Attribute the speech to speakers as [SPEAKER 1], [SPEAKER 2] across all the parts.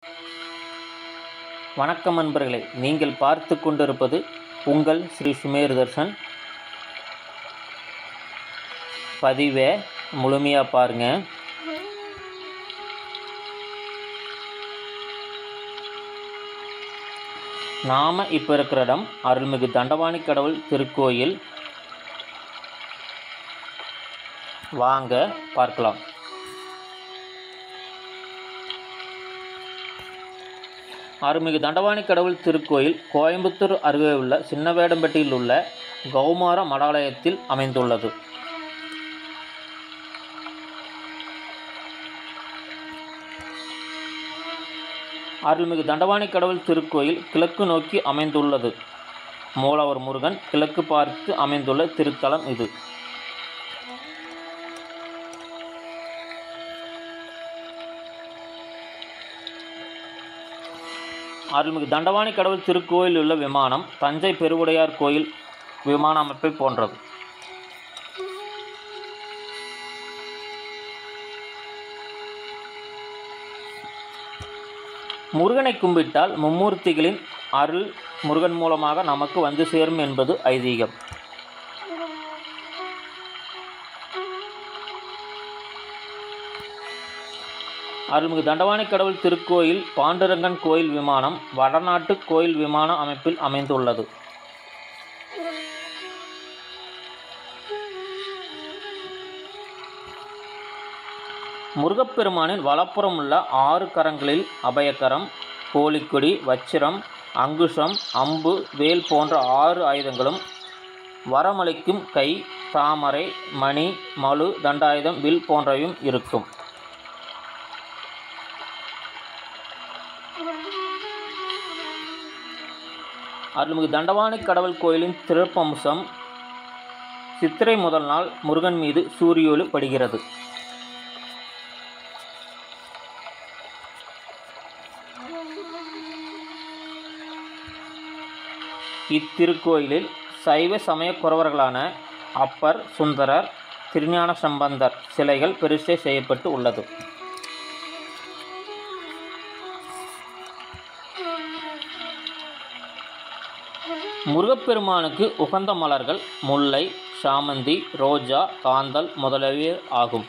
[SPEAKER 1] வணக்கம் நண்பர்களே நீங்கள் பார்த்து கொண்டிருப்பது உங்கள் ஸ்ரீ சுமேர் தர்ஷன் பதிவை முழுமையாக பாருங்கள் நாம் இப்போ இருக்கிற இடம் அருள்மிகு தண்டவாணி கடவுள் திருக்கோயில் வாங்க பார்க்கலாம் அருள்மிகு தண்டவாணி கடவுள் திருக்கோயில் கோயம்புத்தூர் அருகே உள்ள சின்னவேடம்பட்டியில் உள்ள கௌமார மடாலயத்தில் அமைந்துள்ளது அருள்மிகு தண்டவாணி கடவுள் திருக்கோயில் கிழக்கு நோக்கி அமைந்துள்ளது மூலவர் முருகன் கிழக்கு பார்த்து அமைந்துள்ள திருத்தலம் இது அருள்மிகு தண்டவாணி கடவுள் திருக்கோயில் உள்ள விமானம் தஞ்சை பெருவுடையார் கோயில் விமான அமைப்பை போன்றது முருகனை கும்பிட்டால் மும்மூர்த்திகளின் அருள் முருகன் மூலமாக நமக்கு வந்து சேரும் என்பது ஐதீகம் அருள்மிகு தண்டவாணி கடவுள் திருக்கோயில் பாண்டுரங்கன் கோயில் விமானம் வடநாட்டு கோயில் விமான அமைப்பில் அமைந்துள்ளது முருகப்பெருமானின் வலப்புறம் உள்ள ஆறு கரங்களில் அபயக்கரம் கோழிக்கொடி வச்சிரம் அங்குஷம் அம்பு வேல் போன்ற ஆறு ஆயுதங்களும் வரமளிக்கும் கை தாமரை மணி மலு தண்டாயுதம் வில் போன்றவையும் இருக்கும் அருள்மிகு தண்டவாணி கடவுள் கோயிலின் சிறப்பம்சம் சித்திரை முதல் நாள் முருகன் மீது சூரியொளி படுகிறது இத்திருக்கோயிலில் சைவ சமய குறவர்களான அப்பர் சுந்தரர் திருஞான சம்பந்தர் சிலைகள் பிரதிஷ்டை செய்யப்பட்டு உள்ளது முருகப்பெருமானுக்கு உகந்த மலர்கள் முல்லை சாமந்தி ரோஜா காந்தல் முதலியவை ஆகும்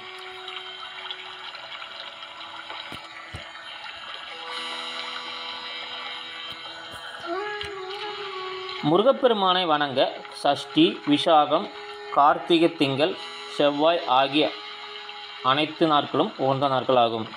[SPEAKER 1] முருகப்பெருமானை வணங்க சஷ்டி விசாகம் கார்த்திகை திங்கள் செவ்வாய் ஆகிய அனைத்து நாட்களும் உகந்த நாட்களாகும்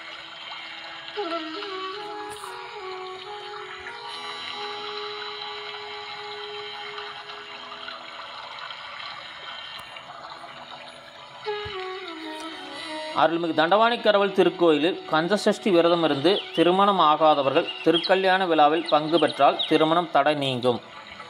[SPEAKER 1] அருள்மிகு தண்டவாணி கடவுள் திருக்கோயிலில் கந்தசஷ்டி விரதம் இருந்து திருமணம் ஆகாதவர்கள் திருக்கல்யாண விழாவில் பங்கு பெற்றால் திருமணம் தடை நீங்கும்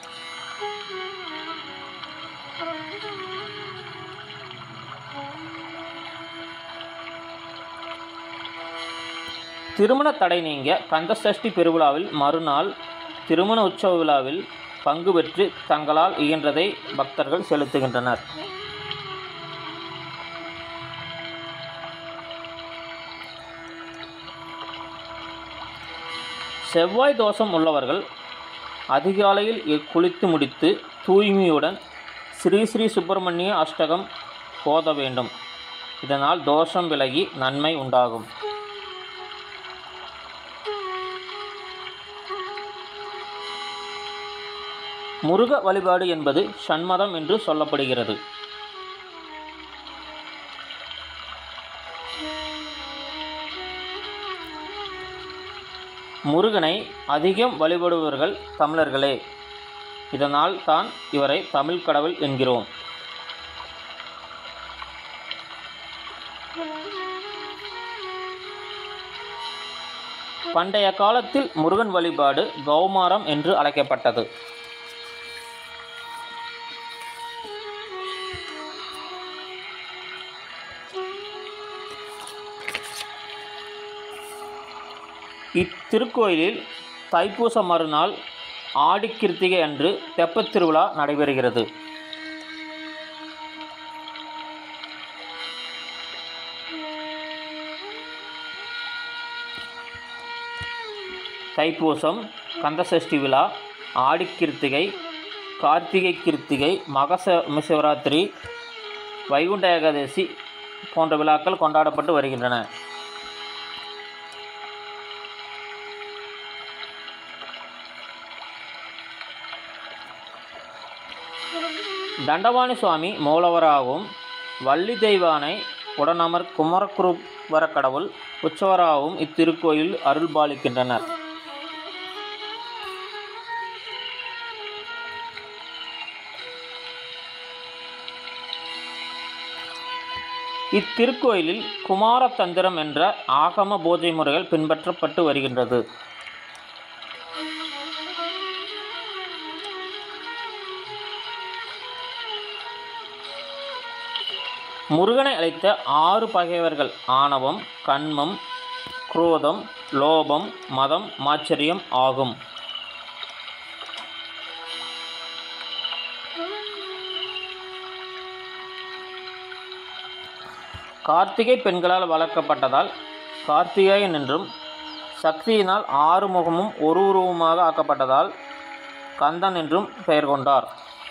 [SPEAKER 1] திருமண தடை நீங்க கந்தசஷ்டி பெருவிழாவில் மறுநாள் திருமண உற்சவ விழாவில் பங்கு பெற்று தங்களால் இயன்றதை பக்தர்கள் செலுத்துகின்றனர் செவ்வாய் தோஷம் உள்ளவர்கள் அதிகாலையில் எ- குளித்து முடித்து தூய்மையுடன் ஸ்ரீ ஸ்ரீ சுப்பிரமணிய அஷ்டகம் போத வேண்டும் இதனால் தோஷம் விலகி நன்மை உண்டாகும் முருக வழிபாடு என்பது சண்மதம் என்று சொல்லப்படுகிறது முருகனை அதிகம் வழிபடுபவர்கள் தமிழர்களே இதனால் தான் இவரை தமிழ் கடவுள் என்கிறோம் பண்டைய காலத்தில் முருகன் வழிபாடு கௌமாரம் என்று அழைக்கப்பட்டது இத்திருக்கோயிலில் தைப்பூச மறுநாள் ஆடிக்கிருத்திகை அன்று தெப்பத் திருவிழா நடைபெறுகிறது தைப்பூசம் கந்தசஷ்டி விழா ஆடிக்கிருத்திகை கார்த்திகை கிருத்திகை மகச சிவராத்திரி வைகுண்ட ஏகாதசி போன்ற விழாக்கள் கொண்டாடப்பட்டு வருகின்றன தண்டபாணி சுவாமி மூலவராகவும் வள்ளி தெய்வானை உடனமர் குமரகுருவர கடவுள் உற்சவராகவும் இத்திருக்கோயில் அருள்பாலிக்கின்றனர் இத்திருக்கோயிலில் குமாரதந்திரம் என்ற ஆகம பூஜை முறைகள் பின்பற்றப்பட்டு வருகின்றது முருகனை அழைத்த ஆறு பகைவர்கள் ஆணவம் கண்மம் குரோதம் லோபம் மதம் மாச்சரியம் ஆகும் கார்த்திகை பெண்களால் வளர்க்கப்பட்டதால் கார்த்திகேயன் என்றும் சக்தியினால் ஆறு முகமும் ஒரு உருவமாக ஆக்கப்பட்டதால் கந்தன் என்றும் பெயர் கொண்டார்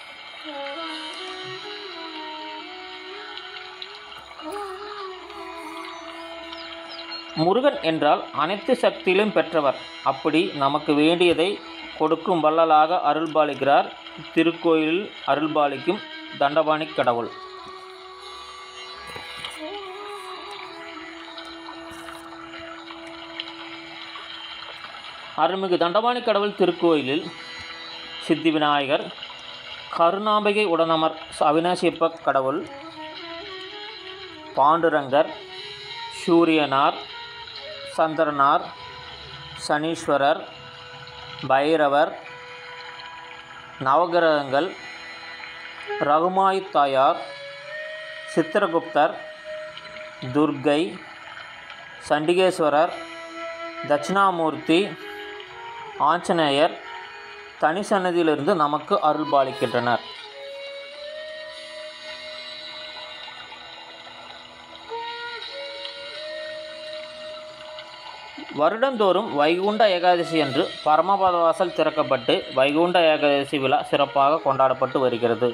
[SPEAKER 1] முருகன் என்றால் அனைத்து சக்தியிலும் பெற்றவர் அப்படி நமக்கு வேண்டியதை கொடுக்கும் வள்ளலாக அருள்பாலிக்கிறார் திருக்கோயிலில் அருள்பாலிக்கும் தண்டபாணி கடவுள் அருள்மிகு தண்டபாணி கடவுள் திருக்கோயிலில் சித்தி விநாயகர் கருணாம்பிகை உடனமர் அவினாசியப்ப கடவுள் பாண்டுரங்கர் சூரியனார் சந்திரனார் சனீஸ்வரர் பைரவர் நவகிரகங்கள் ரகுமாய் தாயார் சித்திரகுப்தர் துர்கை சண்டிகேஸ்வரர் தட்சிணாமூர்த்தி ஆஞ்சநேயர் தனி சன்னதியிலிருந்து நமக்கு அருள்பாலிக்கின்றனர் வருடந்தோறும் வைகுண்ட ஏகாதசி அன்று பரமபதவாசல் திறக்கப்பட்டு வைகுண்ட ஏகாதசி விழா சிறப்பாக கொண்டாடப்பட்டு வருகிறது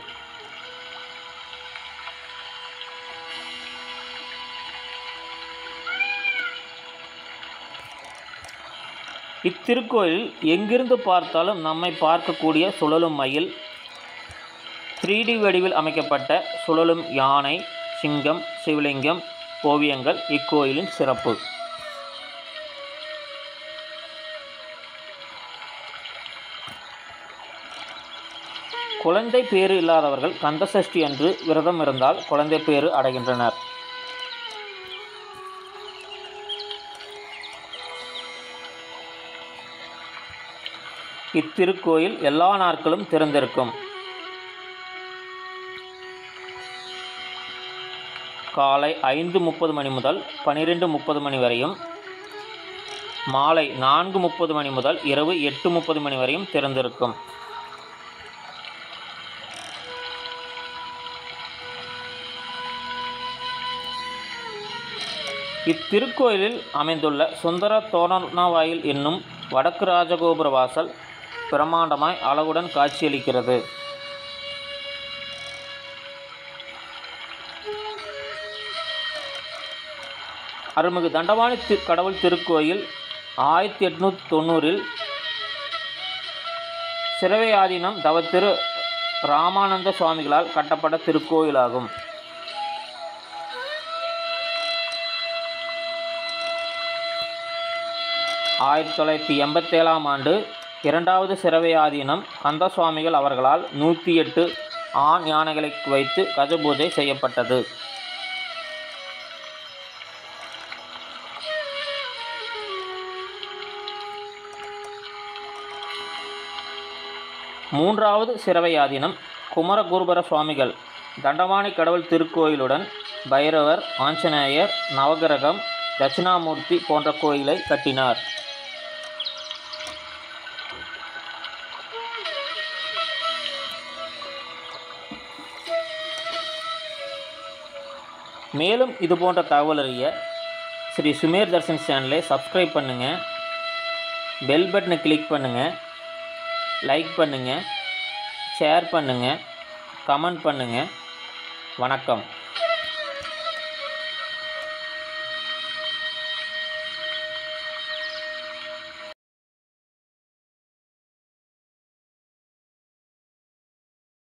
[SPEAKER 1] இத்திருக்கோயில் எங்கிருந்து பார்த்தாலும் நம்மை பார்க்கக்கூடிய சுழலும் மயில் த்ரீ டி வடிவில் அமைக்கப்பட்ட சுழலும் யானை சிங்கம் சிவலிங்கம் ஓவியங்கள் இக்கோயிலின் சிறப்பு குழந்தை பேறு இல்லாதவர்கள் கந்தசஷ்டி அன்று விரதம் இருந்தால் குழந்தை பேறு அடைகின்றனர் இத்திருக்கோயில் எல்லா நாட்களும் திறந்திருக்கும் காலை ஐந்து முப்பது மணி முதல் பன்னிரெண்டு முப்பது மணி வரையும் மாலை நான்கு முப்பது மணி முதல் இரவு எட்டு முப்பது மணி வரையும் திறந்திருக்கும் இத்திருக்கோயிலில் அமைந்துள்ள சுந்தர தோரணவாயில் என்னும் வடக்கு ராஜகோபுர வாசல் பிரமாண்டமாய் அழகுடன் காட்சியளிக்கிறது அருள்மிகு தண்டவாணி தி கடவுள் திருக்கோயில் ஆயிரத்தி எட்நூற்றி தொண்ணூறில் சிறவையாதீனம் தவத்திரு ராமானந்த சுவாமிகளால் கட்டப்பட்ட திருக்கோயிலாகும் ஆயிரத்தி தொள்ளாயிரத்தி எண்பத்தேழாம் ஆண்டு இரண்டாவது சிறவையாதீனம் கந்தசுவாமிகள் அவர்களால் நூற்றி எட்டு ஆண் யானைகளை வைத்து கஜபூஜை செய்யப்பட்டது மூன்றாவது சிறவையாதீனம் குமரகுருபர சுவாமிகள் தண்டவாணி கடவுள் திருக்கோயிலுடன் பைரவர் ஆஞ்சநேயர் நவகிரகம் தட்சிணாமூர்த்தி போன்ற கோயிலை கட்டினார் மேலும் இது போன்ற தகவல் அறிய ஸ்ரீ சுமேர் தர்ஷன் சேனலை சப்ஸ்கிரைப் பண்ணுங்கள் பெல் பட்டனை கிளிக் பண்ணுங்கள் லைக் பண்ணுங்கள் ஷேர் பண்ணுங்கள் கமெண்ட் பண்ணுங்கள் வணக்கம்